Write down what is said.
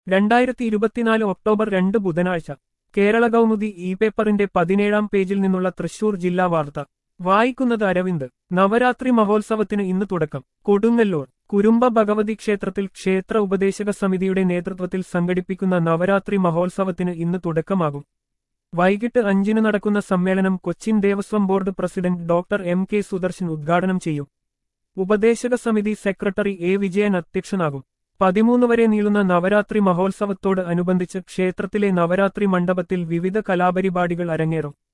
രണ്ടായിരത്തി ഇരുപത്തിനാല് ഒക്ടോബർ രണ്ട് ബുധനാഴ്ച കേരള കൗമുദി ഇ പേപ്പറിന്റെ പതിനേഴാം പേജിൽ നിന്നുള്ള തൃശൂർ ജില്ലാ വാർത്ത വായിക്കുന്നത് അരവിന്ദ് നവരാത്രി മഹോത്സവത്തിന് ഇന്ന് തുടക്കം കൊടുങ്ങല്ലൂർ കുരുമ്പ ഭഗവതി ക്ഷേത്രത്തിൽ ക്ഷേത്ര ഉപദേശക സമിതിയുടെ നേതൃത്വത്തിൽ സംഘടിപ്പിക്കുന്ന നവരാത്രി മഹോത്സവത്തിന് ഇന്ന് തുടക്കമാകും വൈകിട്ട് അഞ്ചിന് നടക്കുന്ന സമ്മേളനം Cochin Devaswom board president doctor M K Sudarshan ഉദ്ഘാടനം ചെയ്യും ഉപദേശക സമിതി സെക്രട്ടറി എ വിജയൻ അധ്യക്ഷനാകും പതിമൂന്ന് വരെ നീളുന്ന നവരാത്രി മഹോത്സവത്തോട് അനുബന്ധിച്ച് ക്ഷേത്രത്തിലെ നവരാത്രി മണ്ഡപത്തിൽ വിവിധ കലാപരിപാടികൾ അരങ്ങേറും